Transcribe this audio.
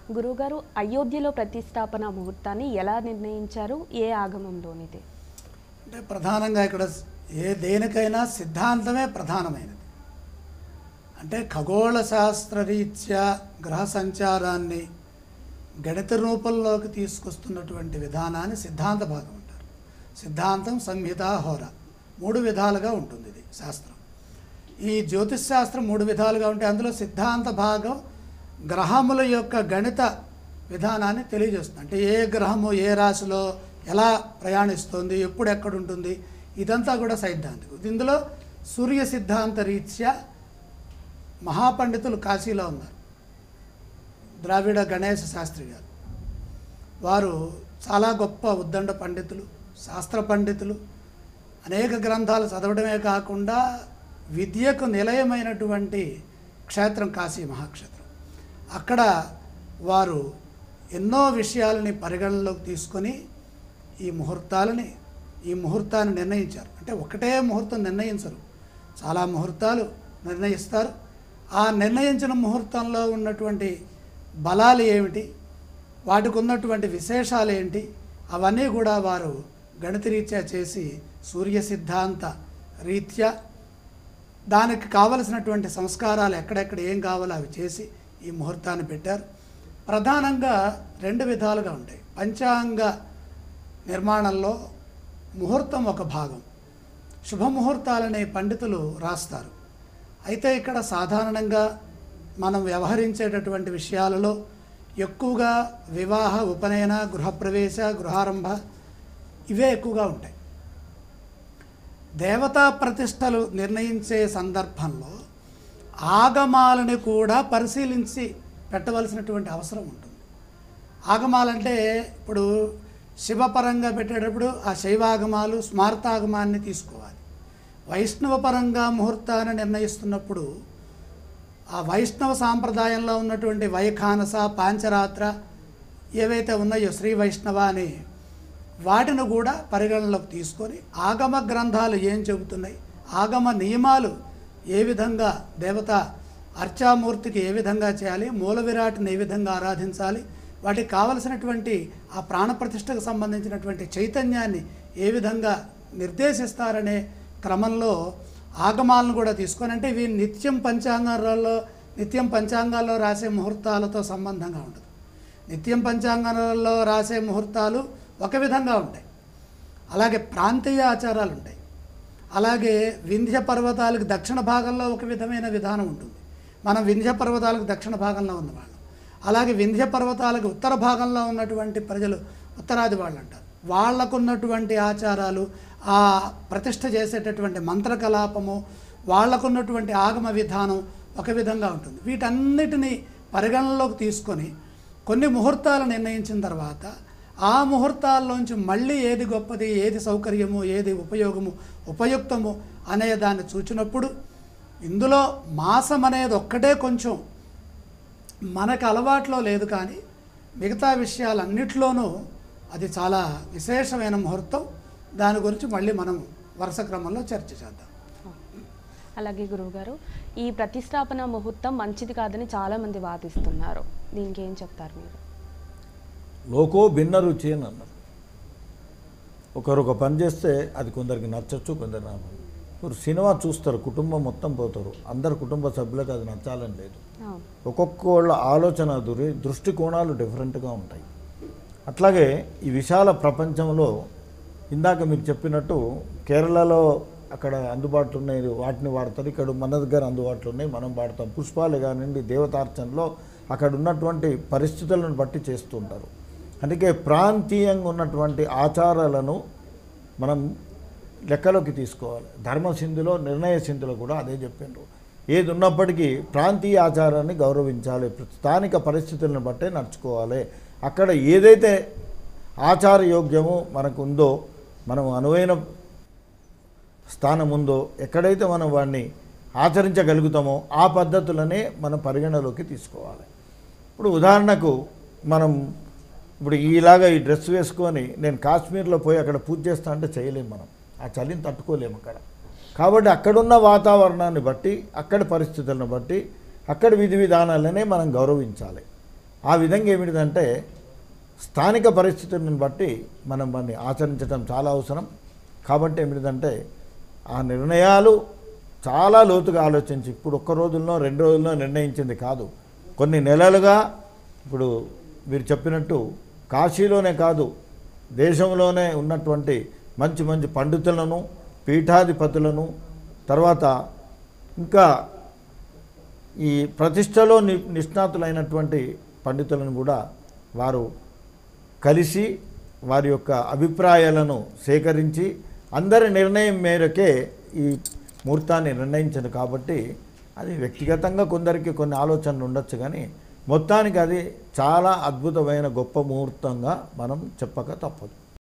గురువుగారు అయోధ్యలో ప్రతిష్టాపన ముహూర్తాన్ని ఎలా నిర్ణయించారు ఏ ఆగమంలోనిది అంటే ప్రధానంగా ఇక్కడ ఏ దేనికైనా సిద్ధాంతమే ప్రధానమైనది అంటే ఖగోళ శాస్త్రరీత్యా గ్రహ సంచారాన్ని గణిత రూపంలోకి తీసుకొస్తున్నటువంటి విధానాన్ని సిద్ధాంత భాగం అంటారు సిద్ధాంతం సంహిత హోర మూడు విధాలుగా ఉంటుంది ఇది శాస్త్రం ఈ జ్యోతిష్ శాస్త్రం మూడు విధాలుగా ఉంటే అందులో సిద్ధాంత భాగం గ్రహముల యొక్క గణిత విధానాన్ని తెలియజేస్తుంది అంటే ఏ గ్రహము ఏ రాశిలో ఎలా ప్రయాణిస్తుంది ఎప్పుడు ఎక్కడ ఉంటుంది ఇదంతా కూడా సైద్ధాంతికం ఇందులో సూర్య సిద్ధాంత రీత్యా మహాపండితులు కాశీలో ఉన్నారు ద్రావిడ గణేశ శాస్త్రి గారు వారు చాలా గొప్ప ఉద్దండ పండితులు శాస్త్ర పండితులు అనేక గ్రంథాలు చదవడమే కాకుండా విద్యకు నిలయమైనటువంటి క్షేత్రం కాశీ మహాక్షేత్రం అక్కడ వారు ఎన్నో విషయాలని పరిగణనలోకి తీసుకొని ఈ ముహూర్తాలని ఈ ముహూర్తాన్ని నిర్ణయించారు అంటే ఒకటే ముహూర్తం నిర్ణయించరు చాలా ముహూర్తాలు నిర్ణయిస్తారు ఆ నిర్ణయించిన ముహూర్తంలో ఉన్నటువంటి బలాలు ఏమిటి వాటికి ఉన్నటువంటి విశేషాలు ఏంటి అవన్నీ కూడా వారు గణితరీత్యా చేసి సూర్య సిద్ధాంత రీత్యా దానికి కావలసినటువంటి సంస్కారాలు ఎక్కడెక్కడ ఏం కావాలో అవి చేసి ఈ ముహూర్తాన్ని పెట్టారు ప్రధానంగా రెండు విధాలుగా ఉంటాయి పంచాంగ నిర్మాణంలో ముహూర్తం ఒక భాగం శుభముహూర్తాలనే పండితులు రాస్తారు అయితే ఇక్కడ సాధారణంగా మనం వ్యవహరించేటటువంటి విషయాలలో ఎక్కువగా వివాహ ఉపనయన గృహప్రవేశ గృహారంభ ఇవే ఎక్కువగా ఉంటాయి దేవతా ప్రతిష్టలు నిర్ణయించే సందర్భంలో ఆగమాలని కూడా పరిశీలించి పెట్టవలసినటువంటి అవసరం ఉంటుంది ఆగమాలంటే ఇప్పుడు శివపరంగా పెట్టేటప్పుడు ఆ శైవాగమాలు స్మార్తాగమాన్ని తీసుకోవాలి వైష్ణవ పరంగా ముహూర్తాన్ని నిర్ణయిస్తున్నప్పుడు ఆ వైష్ణవ సాంప్రదాయంలో ఉన్నటువంటి వైఖానస పాంచరాత్ర ఏవైతే ఉన్నాయో శ్రీ వైష్ణవ అని వాటిని కూడా పరిగణనలోకి తీసుకొని ఆగమ గ్రంథాలు ఏం చెబుతున్నాయి ఆగమ నియమాలు ఏ విధంగా దేవత అర్చామూర్తికి ఏ విధంగా చేయాలి మూల విరాట్ని ఏ విధంగా ఆరాధించాలి వాటికి కావలసినటువంటి ఆ ప్రాణప్రతిష్టకు సంబంధించినటువంటి చైతన్యాన్ని ఏ విధంగా నిర్దేశిస్తారనే క్రమంలో ఆగమాలను కూడా తీసుకొని అంటే ఇవి నిత్యం పంచాంగాలలో నిత్యం పంచాంగాల్లో రాసే ముహూర్తాలతో సంబంధంగా ఉండదు నిత్యం పంచాంగాలలో రాసే ముహూర్తాలు ఒక విధంగా ఉంటాయి అలాగే ప్రాంతీయ ఆచారాలు ఉంటాయి అలాగే వింధ్య పర్వతాలకు దక్షిణ భాగంలో ఒక విధమైన విధానం ఉంటుంది మనం వింధ్య పర్వతాలకు దక్షిణ భాగంలో ఉన్నవాళ్ళం అలాగే వింధ్య పర్వతాలకు ఉత్తర భాగంలో ఉన్నటువంటి ప్రజలు ఉత్తరాది వాళ్ళు అంటారు వాళ్ళకున్నటువంటి ఆచారాలు ఆ ప్రతిష్ఠ చేసేటటువంటి మంత్రకలాపము వాళ్ళకున్నటువంటి ఆగమ విధానం ఒక విధంగా ఉంటుంది వీటన్నిటినీ పరిగణనలోకి తీసుకొని కొన్ని ముహూర్తాలు నిర్ణయించిన తర్వాత ఆ ముహూర్తాల్లోంచి మళ్ళీ ఏది గొప్పది ఏది సౌకర్యము ఏది ఉపయోగము ఉపయుక్తము అనే దాన్ని చూచినప్పుడు ఇందులో మాసం అనేది ఒక్కటే కొంచెం మనకు అలవాట్లో లేదు కానీ మిగతా విషయాలన్నిటిలోనూ అది చాలా విశేషమైన ముహూర్తం దాని గురించి మళ్ళీ మనం వరుస క్రమంలో చర్చ చేద్దాం అలాగే గురువుగారు ఈ ప్రతిష్టాపన ముహూర్తం మంచిది కాదని చాలామంది వాదిస్తున్నారు దీనికి ఏం చెప్తారు మీరు లోకో భిన్న రుచి అని అన్నారు ఒకరు ఒక పని చేస్తే అది కొందరికి నచ్చచ్చు కొందరు నచ్చదు ఇప్పుడు సినిమా చూస్తారు కుటుంబం మొత్తం పోతారు అందరు కుటుంబ సభ్యులకు అది నచ్చాలని లేదు అవును ఒక్కొక్కళ్ళ ఆలోచన దురి దృష్టికోణాలు డిఫరెంట్గా ఉంటాయి అట్లాగే ఈ విశాల ప్రపంచంలో ఇందాక మీకు చెప్పినట్టు కేరళలో అక్కడ అందుబాటులో ఉన్నాయి వాటిని వాడతారు ఇక్కడ మన దగ్గర అందుబాటులో ఉన్నాయి మనం వాడతాం పుష్పాలు కానివ్వండి దేవతార్చనలో అక్కడ ఉన్నటువంటి పరిస్థితులను బట్టి చేస్తుంటారు అందుకే ప్రాంతీయంగా ఉన్నటువంటి ఆచారాలను మనం లెక్కలోకి తీసుకోవాలి ధర్మసింధులో నిర్ణయ సింధులో కూడా అదే చెప్పిండ్రు ఏది ఉన్నప్పటికీ ప్రాంతీయ ఆచారాన్ని గౌరవించాలి స్థానిక పరిస్థితులను బట్టే నడుచుకోవాలి అక్కడ ఏదైతే ఆచార యోగ్యము మనకు ఉందో మనం అనువైన స్థానం ఉందో ఎక్కడైతే మనం వాడిని ఆచరించగలుగుతామో ఆ పద్ధతులనే మనం పరిగణలోకి తీసుకోవాలి ఇప్పుడు ఉదాహరణకు మనం ఇప్పుడు ఇలాగ ఈ డ్రెస్ వేసుకొని నేను కాశ్మీర్లో పోయి అక్కడ పూజ చేస్తా అంటే చేయలేము మనం ఆ చలిని తట్టుకోలేము అక్కడ కాబట్టి అక్కడున్న వాతావరణాన్ని బట్టి అక్కడి పరిస్థితులను బట్టి అక్కడి విధి విధానాలనే మనం గౌరవించాలి ఆ విధంగా ఏమిటిదంటే స్థానిక పరిస్థితులను బట్టి మనం దాన్ని ఆచరించడం చాలా అవసరం కాబట్టి ఏమిటిదంటే ఆ నిర్ణయాలు చాలా లోతుగా ఆలోచించి ఇప్పుడు ఒక్క రోజుల్లో రెండు రోజుల్లో నిర్ణయించింది కాదు కొన్ని నెలలుగా ఇప్పుడు మీరు చెప్పినట్టు కాశీలోనే కాదు దేశంలోనే ఉన్నటువంటి మంచి మంచి పండితులను పీఠాధిపతులను తర్వాత ఇంకా ఈ ప్రతిష్టలో ని నిష్ణాతులైనటువంటి పండితులను కూడా వారు కలిసి వారి యొక్క అభిప్రాయాలను సేకరించి అందరి నిర్ణయం మేరకే ఈ ముహూర్తాన్ని నిర్ణయించింది కాబట్టి అది వ్యక్తిగతంగా కొందరికి కొన్ని ఆలోచనలు ఉండొచ్చు కానీ మొత్తానికి అది చాలా అద్భుతమైన గొప్ప ముహూర్తంగా మనం చెప్పక తప్పదు